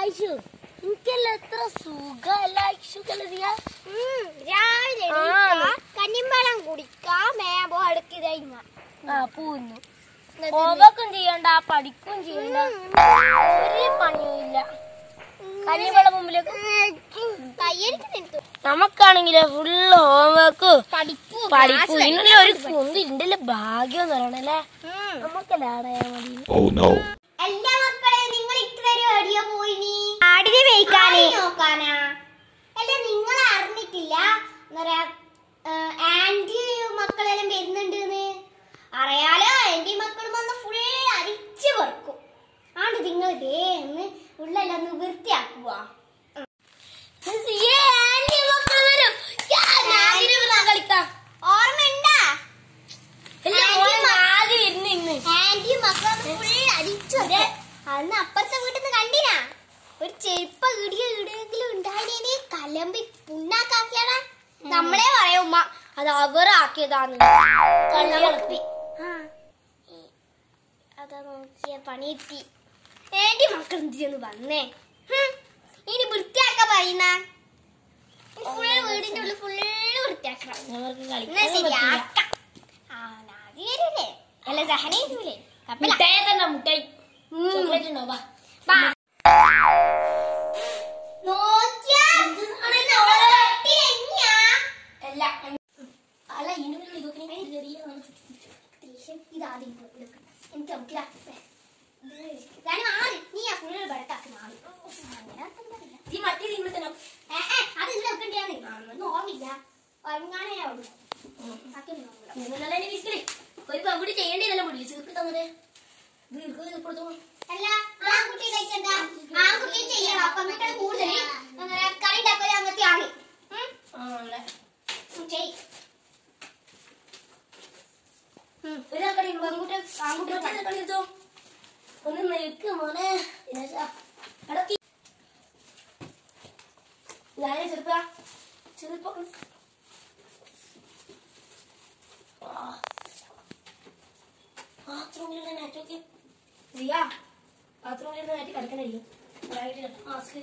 ആയിഷു എനിക്കല്ല എത്ര സുഖല്ല ആയിഷുക്കല്ല രാവിലെ ആണ്. കന്നിമ്പഴം കുടിക്കാം മേബോ അടുക്കി തൈങ്ങ ആ പൂന്നു ഹോംവർക്കും ചെയ്യണ്ട പഠിക്കും ചെയ്യണ്ട ഒരു പണിയും ഇല്ല കഞ്ഞിവെള്ളം മുമ്പിലേക്ക് കയ്യെടുത്ത് നിർത്തു നമുക്കാണെങ്കിൽ ഫുള്ള് ഹോംവർക്ക് പഠിപ്പു പഠിപ്പു ഇതിനുള്ള ഒരു കുന്തി ഇതിന്റെ ഭാഗ്യം എന്ന് പറയണല്ലേ നമുക്കല്ലേ ആടായാ മതി Oh no. എല്ലാ മക്കളെ നിങ്ങൾ ഇത്ര എവിടെയോ പോയിനി ആടിനെ മേയ്ക്കാനേ നോക്കാനാ അല്ല നിങ്ങൾ അറിഞ്ഞിട്ടില്ല എന്താ പറയാ ആന്റി മക്കളെല്ലാം വരുന്നുണ്ട് അറിയാലോ ആന്റി മക്കളും വന്ന് ഫുൾ അരിച്ചു വെറുക്കും ആണ്ട് നിങ്ങൾ ദേ ഒന്ന് ഉള്ളെല്ലാം ഒന്ന് വൃത്തിയാക്കുക ഓർമ്മയുണ്ടാ ആന്റി മക്കളെ ഫുൾ അരിച്ചു അന്ന് അപ്പുറത്തെ വീട്ടിൽ നിന്ന് കണ്ടിനാ ഒരു ചെരുപ്പ ഇടിയ ഇടെങ്കിലും ഉണ്ടായിനെ കലമ്പി പുണ്ണാക്കാക്കിയാടാ നമ്മളെ പറയാം ഉമ്മ അത് അവർ ആക്കിയതാന്ന് കള്ളിളപ്പി അതാ നോക്കിയ പണിയെത്തി ഏണ്ടി മക്കൾ എന്തിനു വന്നേ ഹും, ഇനി വൃത്തിയാക്കാൻ പറയുന്ന ഫുള്ള് വീടിന്റെ ഉള്ളിൽ ഫുള്ള് വൃത്തിയാക്കണം ഞങ്ങൾക്ക് എന്നാ കളിക്കാൻ ശരി പറ്റില്ല ആക്കാം ആ നാദി വരൂലേ അല്ല സഹന വരൂലേ കപ്പല മുട്ടായി തന്നെ മുട്ടായി ചോക്ലേറ്റ് ഉണ്ടോ വാ ബാ. നോക്കിയാ അതെന്താ ഓളെ തട്ടി എന്നെയാ? അല്ല അല്ല ഇതിനുള്ളിൽ ഇതൊക്കെ ചെറിയ ദേഷ്യം ഇതാദ്യം ഇപ്പൊ എടുക്ക്. എനിക്ക് നമുക്ക് ഇതാ. ദേ. ഇത് ഞാൻ മാറി. നീ ആ full ബെടക്കാക്കുന്ന ആള്. ഓ, അങ്ങനെ ആക്കണ്ടതില്ല. ഈ മറ്റേ നിങ്ങൾ തന്നെ ഏ, ഏ, അത് ഇതിൽ വെക്കണ്ടിയാന്ന്. ഒന്നും ഓർമ്മയില്ല. വൈകുന്നേരമേ ഉള്ളൂ. ബാക്കിയൊന്നും ഓർമ്മയില്ല. നിങ്ങളല്ലേ എന്നെ വീട്ടില് ഒരു പങ്കുടി ചെയ്യേണ്ടതല്ലോ മുടിയിൽ ചീർപ്പ് തന്നെ ദീർഘ ചീർപ്പെടുത്തു അല്ല ആൺകുട്ടി കഴിക്കണ്ട ആൺകുട്ടി ചെയ്യണം അപ്പൊ പെൺകുട്ടികൾ കൂടുതൽ അങ്ങനെ കറി ഉണ്ടാക്കുക അങ്ങനത്തെ ആണ് ഉം? ആണല്ലേ ഉം, ചെയ് ഒരു കളി പെൺകുട്ടി ആൺകുട്ടി കളി എടുത്തോ ഒന്ന് നിൽക്ക് മോനെ ദിനേശ. എടക്കി ഞാനേ ചെറുപ്പ ചെറുപ്പ ബാത്റൂമിലുള്ള നെറ്റൊക്കെ റിയ ബാത്റൂമിലുള്ള നെറ്റ് കിടക്കണില്ലേ മാസ്ക്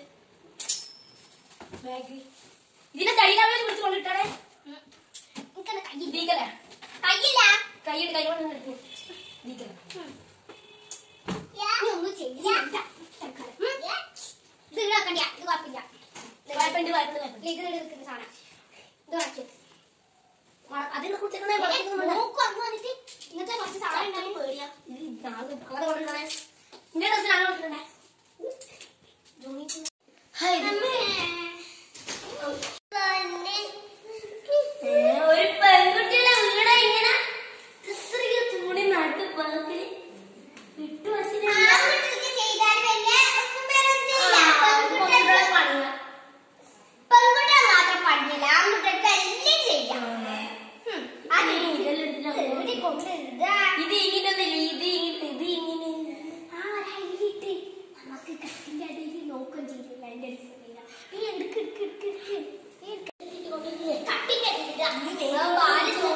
ബാഗ് ഇതിന്റെ കയ്യിലാവേ പിടിച്ച് കൊണ്ടിട്ടാണേ എനിക്കത് കയ്യിൽ ദീക്കല്ലേ കയ്യില്ല കൈയ്യുടെ കൈ കൊണ്ട് എടുത്തു ദീക്കല്ലേ നീ ഒന്നും ചെയ്യില്ല തൽക്കാലം. ഉം? ഇത് ഇതാക്കണ്ട ഇത് കുഴപ്പമില്ല വായ്പണ്ട് വായ്പണ്ട് വായ്പണ്ട് ഇത് ഇവിടെ നിൽക്കുന്ന സാധനം ഇത് കാണിച്ചു അതിനെ കുറിച്ചൊക്കെ പഠിക്കുന്നുണ്ട് നോക്കു അന്ന് വന്നിട്ട് ഇങ്ങനത്തെ കുറച്ച് സാധനം ഉണ്ടാവും പേടിയാ ഇത് നാളെ നാളെ കൊണ്ടുവരണേ ഇന്റെ ഡ്രസ്സിൽ ആണോ കൊണ്ടുവരണേ ഒരു പെൺകുട്ടിയുടെ വീട് ഇങ്ങനെ ഇത്രയ്ക്ക് തുണി നാട്ടു പാകത്തില് വിട്ടു വച്ചിട്ടില്ല പെൺകുട്ടികൾ മാത്രം പഠിക്കില്ല ആൺകുട്ടികൾക്ക് എല്ലാം ചെയ്യാം ഉം. അത് തേടി കൊണ്ടിരുതാ. ഇത് ഇങ്ങനൊന്നില്ല ഇത് ഇങ്ങനെ ഇത് ഇങ്ങനെ ആ ഒരു highlight നമുക്ക് കട്ടിന്റെ അടിയിൽ നോക്കുകയും ചെയ്യില്ല അതിന്റെ അടിയിൽ കൊണ്ടിരുന്നാ. ഈ എടുക്ക് എടുക്ക് എടുക്ക് എടുക്ക്. ഈ എടുക്ക്. കട്ടിന്റെ അടിയിൽ ഇതാ. ആ വാല് നോ-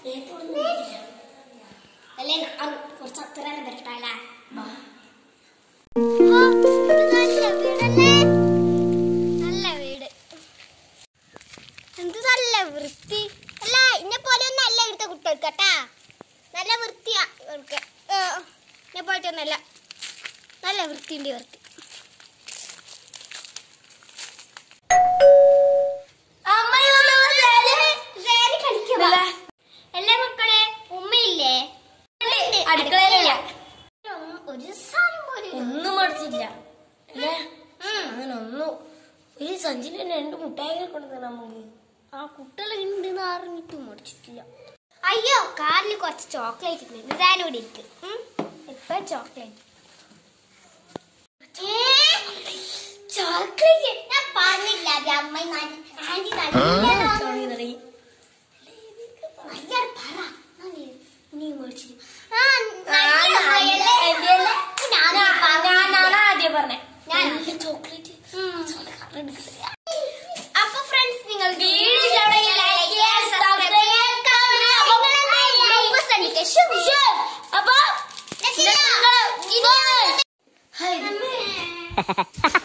അല്ലേ അത് കുറച്ച് അത്ര തന്നെ വരട്ടെ അല്ലേ നല്ല വീട് എന്ത് നല്ല വൃത്തി അല്ല ഇന്നെ പോലെ ഒന്നും അല്ല ഇവിടുത്തെ കുട്ടികൾക്ക് കേട്ടാ നല്ല വൃത്തിയാ ഇവർക്ക് ഏ, ഇന്നെ പോലത്തെ ഒന്നല്ല നല്ല വൃത്തിയുണ്ട് ഇവർക്ക് അമ്മ കളിക്കുക എല്ലാ മക്കളെ ഉമ്മയില്ലേ അടുക്കളയിലല്ല ഒരു സാധനം പോലും ഇല്ല. ഒന്നും മടിച്ചില്ല അല്ലേ ഉം. അങ്ങനെ ഒന്നും ഒരു സഞ്ചിന് രണ്ട് മുട്ടായികൾ കൊണ്ടുതരാം നമുക്ക് ആ കുട്ടികൾ ഉണ്ട് അറിഞ്ഞിട്ട് മുടിച്ചിട്ടില്ല അയ്യോ കാറിൽ കുറച്ച് ചോക്ലേറ്റ് ഉണ്ട് ഇതാനോട് ഇരിക്കും ഉം. ഇപ്പൊ ചോക്ലേറ്റ് ചോക്ലേറ്റ് ഞാൻ പറഞ്ഞില്ല അത് അമ്മ നല്ല- ആന്റി നല്ലതാണ്. തുടങ്ങി തുടങ്ങി അയ്യാ, പറ. ഞാൻ നീ- നീ മേടിച്ചിട്ട്. ആ, ആ, നല്ല ഞാൻ- അമ്മയല്ലേ? എൻ്റെ അല്ലേ? ഞാൻ ഞാൻ- പറഞ്ഞു. ഞാനാണ് ആദ്യം പറഞ്ഞേ ഞാൻ- നല്ല ചോക്ലേറ്റ് ഉം. എടുക്കില്ല അപ്പൊ ഫ്രണ്ട്സ് നിങ്ങൾ വീഡിയോ ഇഷ്ടമായെങ്കിൽ like ചെയ്യുക, subscribe ചെയ്യുക, സബ്സ്ക്രൈബ് ചെയ്യുക അപ്പൊ ലക്ഷ്യ. ഹായ് അമ്മേ.